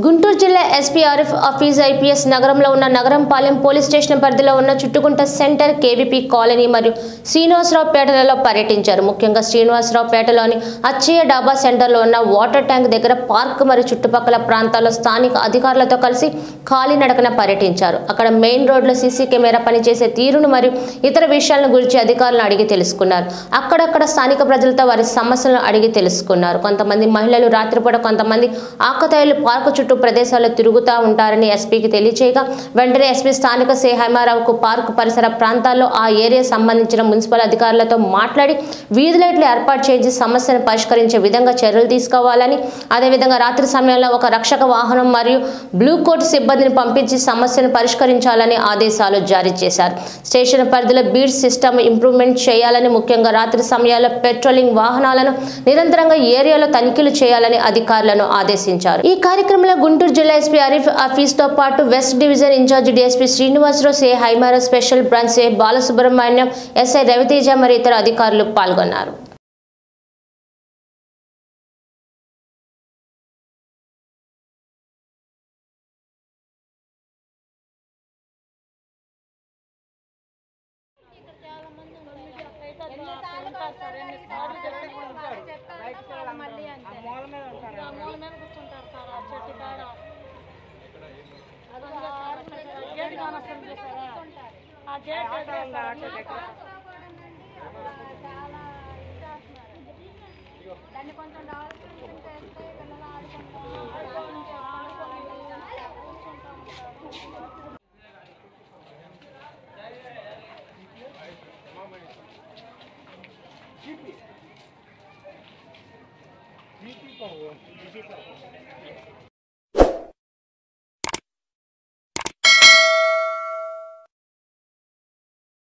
గుంటూరు జిల్లా SP Arif office IPS నగరంలో ఉన్న నగరంపాలెం పోలీస్ స్టేషన్ పరిధిలో ఉన్న చుట్టుకుంట సెంటర్ కేవీపీ కాలనీ మరియు శ్రీనివాసరావు పేటలలో పర్యటించారు ముఖ్యంగా శ్రీనివాసరావు పేటలోని అచ్చయ్య డాబా సెంటర్లో ఉన్న వాటర్ ట్యాంక్ దగ్గర పార్క్ మరియు చుట్టుపక్కల ప్రాంతాల్లో స్థానిక అధికారులతో కలిసి కాలినడకన పర్యటించారు అక్కడ మెయిన్ రోడ్లో సీసీ కెమెరా పనిచేసే తీరును మరియు ఇతర విషయాలను గురించి అధికారులను అడిగి తెలుసుకున్నారు అక్కడక్కడ స్థానిక ప్రజలతో వారి సమస్యలను అడిగి తెలుసుకున్నారు కొంతమంది మహిళలు రాత్రిపూట కొంతమంది ఆకతాయిలు పార్కు చుట్టూ ప్రదేశాల్లో తిరుగుతూ ఉంటారని ఎస్పీకి తెలియచేయగా వెంటనే ఎస్పీ స్థానిక సి హైమారావుకు పార్కు పరిసర ప్రాంతాల్లో ఆ ఏరియా సంబంధించిన మున్సిపల్ అధికారులతో మాట్లాడి వీధి లైట్లు ఏర్పాటు చేసి సమస్యను పరిష్కరించే విధంగా చర్యలు తీసుకోవాలని అదేవిధంగా రాత్రి సమయంలో ఒక రక్షక వాహనం మరియు బ్లూ కోట్ సిబ్బందిని పంపించి సమస్యను పరిష్కరించాలని ఆదేశాలు జారీ చేశారు స్టేషన్ పరిధిలో బీడ్ సిస్టమ్ ఇంప్రూవ్మెంట్ చేయాలని ముఖ్యంగా రాత్రి సమయాల్లో పెట్రోలింగ్ వాహనాలను నిరంతరంగా ఏరియాలో తనిఖీలు చేయాలని అధికారులను ఆదేశించారు ఈ కార్యక్రమంలో గుంటూరు జిల్లా ఎస్పీ అరీఫ్ ఆఫీస్ తో పాటు west division incharge DSP Srinivasarao సే హైమారా స్పెషల్ బ్రాంచ్ సే బాలసుబ్రహ్మణ్యం ఎస్ఐ రవితేజ మరియు ఇతర అధికారులు పాల్గొన్నారు మళ్ళీ అంతే ఆ మూల మీద కూర్చుంటారు సార్ ఆ చెట్టు కాడ అది ఆరు ఉన్నాయి సార్. ఆ గేట్ కానొస్తుంది చూసారా ఆ గేట్ దగ్గర సార్ ఆ చెట్టు. దాన్ని కొంచెం డెవలప్మెంట్ చేస్తే పిల్లలు ఆడుకుంటారు ఆడుకుంటారు కూర్చుంటా ఉంటారు जीपी पर हो जीपी पर